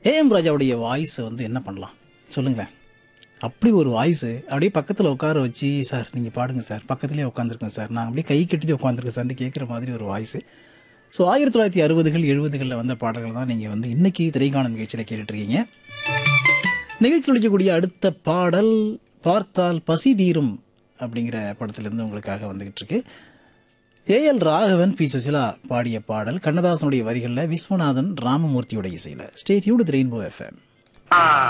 AM ராஜாவுடைய வாய்ஸை வந்து என்ன பண்ணலாம் சொல்லுங்களேன் அப்படி ஒரு வாய்ஸு அப்படியே பக்கத்தில் உட்கார வச்சு சார் நீங்கள் பாடுங்க சார் பக்கத்துலேயே உட்காந்துருக்கேன் சார் நான் அப்படியே கை கட்டிட்டு உட்காந்துருக்கேன் சார்னு கேட்குற மாதிரி ஒரு வாய்ஸு ஸோ ஆயிரத்தி தொள்ளாயிரத்தி அறுபதுகள் எழுபதுகளில் வந்த பாடல்கள் தான் நீங்கள் வந்து இன்னைக்கு திரைக்காணம் நிகழ்ச்சியில் கேட்டுட்ருக்கீங்க நிகழ்ச்சியில் ஒழிக்கக்கூடிய அடுத்த பாடல் பார்த்தால் பசி தீரும் அப்படிங்கிற படத்திலிருந்து உங்களுக்காக வந்துகிட்டு இருக்கு ஏஎல் ராகவன் பி சுசிலா பாடிய பாடல் கண்ணதாசனுடைய வரிகளில் விஸ்வநாதன் ராமமூர்த்தியோட இசையில் ஸ்டேட்யூடு ரெயின்போ எஃப்எம் ஆ